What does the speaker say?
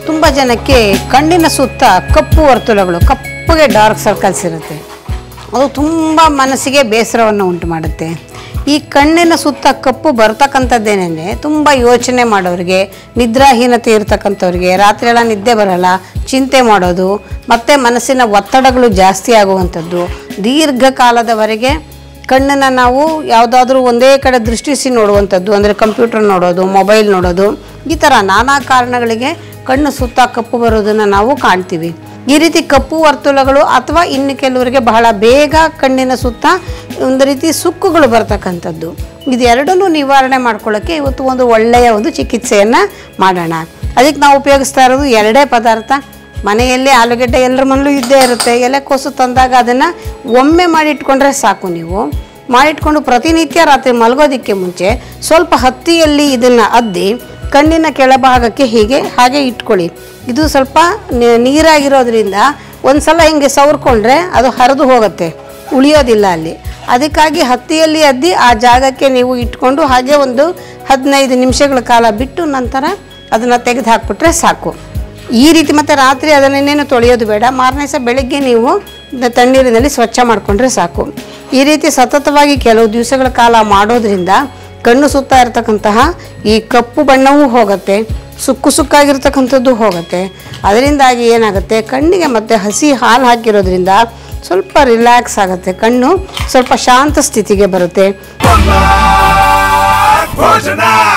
ತುಂಬ ಜನಕ್ಕೆ ಕಣ್ಣಿನ ಸುತ್ತ ಕಪ್ಪು ವರ್ತುಲಗಳು ಕಪ್ಪಗೆ ಡಾರ್ಕ್ ಸರ್ಕಲ್ಸ್ ಇರುತ್ತೆ ಅದು ತುಂಬ ಮನಸ್ಸಿಗೆ ಬೇಸರವನ್ನು ಉಂಟು ಮಾಡುತ್ತೆ ಈ ಕಣ್ಣಿನ ಸುತ್ತ ಕಪ್ಪು ಬರ್ತಕ್ಕಂಥದ್ದೇನೆಂದರೆ ತುಂಬ ಯೋಚನೆ ಮಾಡೋರಿಗೆ ನಿದ್ರಾಹೀನತೆ ಇರ್ತಕ್ಕಂಥವ್ರಿಗೆ ರಾತ್ರಿ ಎಲ್ಲ ನಿದ್ದೆ ಬರಲ್ಲ ಚಿಂತೆ ಮಾಡೋದು ಮತ್ತು ಮನಸ್ಸಿನ ಒತ್ತಡಗಳು ಜಾಸ್ತಿ ಆಗುವಂಥದ್ದು ದೀರ್ಘಕಾಲದವರೆಗೆ ಕಣ್ಣನ್ನು ನಾವು ಯಾವುದಾದ್ರೂ ಒಂದೇ ಕಡೆ ದೃಷ್ಟಿಸಿ ನೋಡುವಂಥದ್ದು ಅಂದರೆ ಕಂಪ್ಯೂಟರ್ ನೋಡೋದು ಮೊಬೈಲ್ ನೋಡೋದು ಈ ಥರ ನಾನಾ ಕಾರಣಗಳಿಗೆ ಕಣ್ಣು ಸುತ್ತ ಕಪ್ಪು ಬರೋದನ್ನು ನಾವು ಕಾಣ್ತೀವಿ ಈ ರೀತಿ ಕಪ್ಪು ವರ್ತುಲಗಳು ಅಥವಾ ಇನ್ನು ಕೆಲವರಿಗೆ ಬಹಳ ಬೇಗ ಕಣ್ಣಿನ ಸುತ್ತ ಒಂದು ರೀತಿ ಸುಕ್ಕುಗಳು ಬರ್ತಕ್ಕಂಥದ್ದು ಇದೆರಡನ್ನೂ ನಿವಾರಣೆ ಮಾಡ್ಕೊಳ್ಳೋಕ್ಕೆ ಇವತ್ತು ಒಂದು ಒಳ್ಳೆಯ ಒಂದು ಚಿಕಿತ್ಸೆಯನ್ನು ಮಾಡೋಣ ಅದಕ್ಕೆ ನಾವು ಉಪಯೋಗಿಸ್ತಾ ಇರೋದು ಎರಡೇ ಪದಾರ್ಥ ಮನೆಯಲ್ಲಿ ಆಲೂಗೆಡ್ಡೆ ಎಲ್ಲರ ಮನೇಲೂ ಇದ್ದೇ ಇರುತ್ತೆ ಎಲೆಕೋಸು ತಂದಾಗ ಅದನ್ನು ಒಮ್ಮೆ ಮಾಡಿಟ್ಕೊಂಡ್ರೆ ಸಾಕು ನೀವು ಮಾಡಿಟ್ಕೊಂಡು ಪ್ರತಿನಿತ್ಯ ರಾತ್ರಿ ಮಲಗೋದಕ್ಕೆ ಮುಂಚೆ ಸ್ವಲ್ಪ ಹತ್ತಿಯಲ್ಲಿ ಇದನ್ನು ಅದ್ದಿ ಕಣ್ಣಿನ ಕೆಳಭಾಗಕ್ಕೆ ಹೀಗೆ ಹಾಗೆ ಇಟ್ಕೊಳ್ಳಿ ಇದು ಸ್ವಲ್ಪ ನಿ- ನೀರಾಗಿರೋದ್ರಿಂದ ಒಂದು ಸಲ ಹಿಂಗೆ ಸವರ್ಕೊಂಡ್ರೆ ಅದು ಹರಿದು ಹೋಗುತ್ತೆ ಉಳಿಯೋದಿಲ್ಲ ಅಲ್ಲಿ ಅದಕ್ಕಾಗಿ ಹತ್ತಿಯಲ್ಲಿ ಅದ್ದಿ ಆ ಜಾಗಕ್ಕೆ ನೀವು ಇಟ್ಕೊಂಡು ಹಾಗೆ ಒಂದು ಹದಿನೈದು ನಿಮಿಷಗಳ ಕಾಲ ಬಿಟ್ಟು ನಂತರ ಅದನ್ನು ತೆಗೆದು ಹಾಕ್ಬಿಟ್ರೆ ಸಾಕು ಈ ರೀತಿ ಮತ್ತು ರಾತ್ರಿ ಅದನ್ನೇನು ತೊಳೆಯೋದು ಬೇಡ ಮಾರನೇ ಸಹ ಬೆಳಗ್ಗೆ ನೀವು ದ- ತಣ್ಣೀರಿನಲ್ಲಿ ಸ್ವಚ್ಛ ಮಾಡಿಕೊಂಡ್ರೆ ಸಾಕು ಈ ರೀತಿ ಸತತವಾಗಿ ಕೆಲವು ದಿವಸಗಳ ಕಾಲ ಮಾಡೋದ್ರಿಂದ ಕಣ್ಣು ಸುತ್ತ ಇರತಕ್ಕಂತಹ ಈ ಕಪ್ಪು ಬಣ್ಣವೂ ಹೋಗುತ್ತೆ ಸುಕ್ಕು ಸುಕ್ಕಾಗಿರ್ತಕ್ಕಂಥದ್ದು ಹೋಗುತ್ತೆ ಅದರಿಂದಾಗಿ ಏನಾಗುತ್ತೆ ಕಣ್ಣಿಗೆ ಮತ್ತೆ ಹಸಿ ಹಾಲು ಹಾಕಿರೋದ್ರಿಂದ ಸ್ವಲ್ಪ ರಿಲ್ಯಾಕ್ಸ್ ಆಗುತ್ತೆ ಕಣ್ಣು ಸ್ವಲ್ಪ ಶಾಂತ ಸ್ಥಿತಿಗೆ ಬರುತ್ತೆ ಭೋಜನ